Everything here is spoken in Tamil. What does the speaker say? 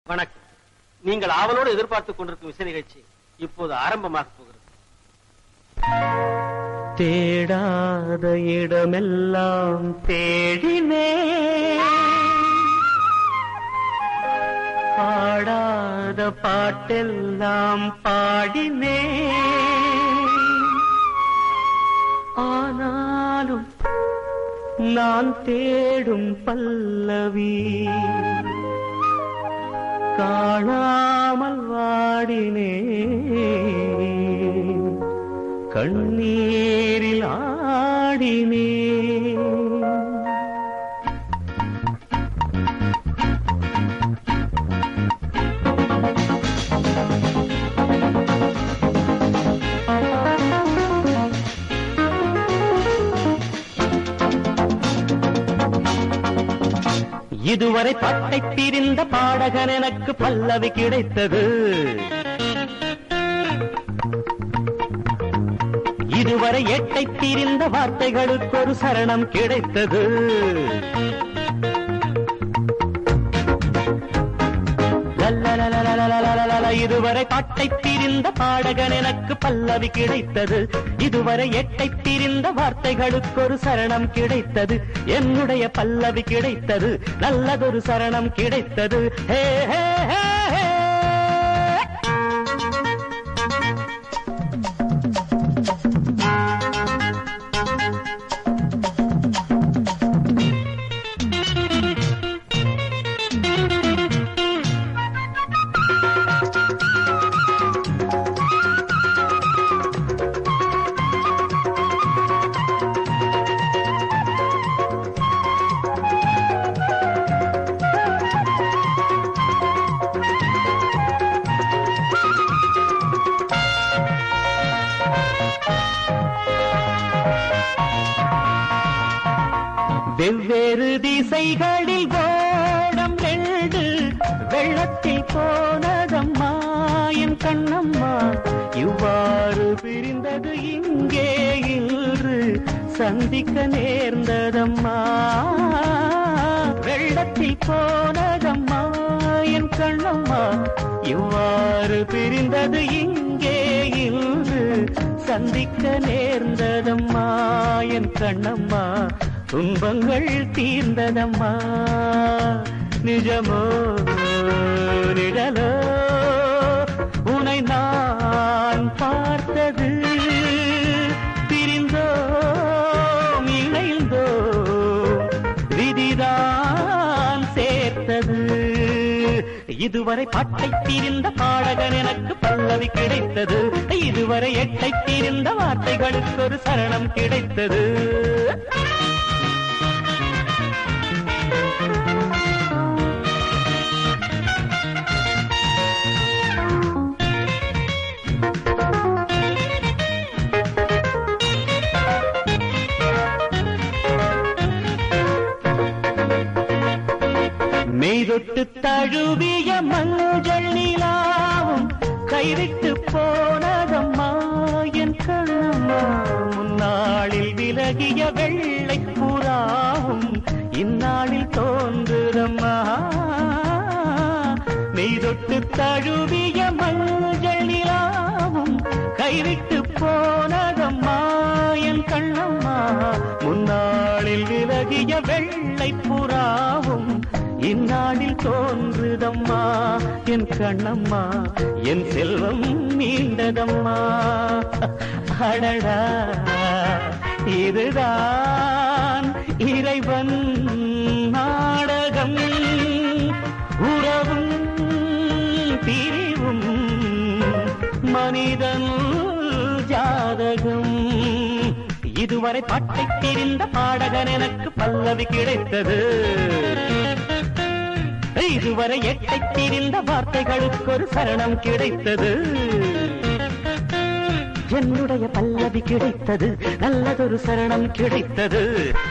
வணக்கம் நீங்கள் ஆவலோடு எதிர்பார்த்துக் கொண்டிருக்கும் இசை நிகழ்ச்சி இப்போது ஆரம்பமாக போகிறது தேடாத இடமெல்லாம் தேடினே பாடாத பாட்டெல்லாம் பாடினே ஆனாலும் நான் தேடும் பல்லவி காணாமல் வாடினே கண்ணீரில் ஆடினே இதுவரை பட்டை பிரிந்த பாடகன் எனக்கு பல்லவி கிடைத்தது இதுவரை எட்டை பிரிந்த வார்த்தைகளுக்கு ஒரு சரணம் கிடைத்தது லல்லலலலலலலலல, இதுவரை பாட்டை பிரிந்த பாடகன் எனக்கு பல்லவி கிடைத்தது இதுவரை எட்டை பிரிந்த வார்த்தைகளுக்கு ஒரு சரணம் கிடைத்தது என்னுடைய பல்லவி கிடைத்தது நல்லதொரு சரணம் கிடைத்தது ஹே ஹே ஹே ஹே வெவ்வேறு திசைகளில் ஓடம் ரெண்டு வெள்ளத்தில் போனதம்மா என் கண்ணம்மா இவ்வாறு பிரிந்தது இங்கே இன்று சந்திக்க நேர்ந்ததம்மா வெள்ளத்தில் போனதம்மா என் கண்ணம்மா இவ்வாறு பிரிந்தது இங்கே இன்று சந்திக்க நேர்ந்ததம்மா என் கண்ணம்மா துன்பங்கள் தீர்ந்ததம்மா நிஜமோ நிழலோ உனை நான் பார்த்தது பிரிந்தோம் இணைந்தோம் விதிதான் சேர்த்தது இதுவரை பாட்டை தீர்ந்த பாடகன் எனக்கு பல்லவி கிடைத்தது இதுவரை எட்டை தீர்ந்த வார்த்தைகளுக்கு ஒரு சரணம் கிடைத்தது மெய்தொட்டு தழுவிய மஞ்சள் நிலாவும் கைவிட்டு போனதம்மா என் கண்ணம்மா முன்னாளில் விலகிய வெள்ளை புறாவும் இந்நாளில் தோன்றுதம்மா மெய்தொட்டு தழுவிய மஞ்சள் நிலாவும் கைவிட்டு போனதம்மா என் கண்ணம்மா முன்னாளில் விலகிய வெள்ளை புறாவும் இந்நாளில் தோன்றுதம்மா என் கண்ணம்மா என் செல்வம் மீண்டதம்மா அடடா இதுதான் இறைவன் நாடகம் உறவும் பிரிவும் மனிதன் ஜாதகம் இதுவரை பாட்டை தெரிந்த பாடகன் எனக்கு பல்லவி கிடைத்தது இதுவரை எட்டை தெரிந்த வார்த்தைகளுக்கு ஒரு சரணம் கிடைத்தது என்னுடைய பல்லவி கிடைத்தது நல்லதொரு சரணம் கிடைத்தது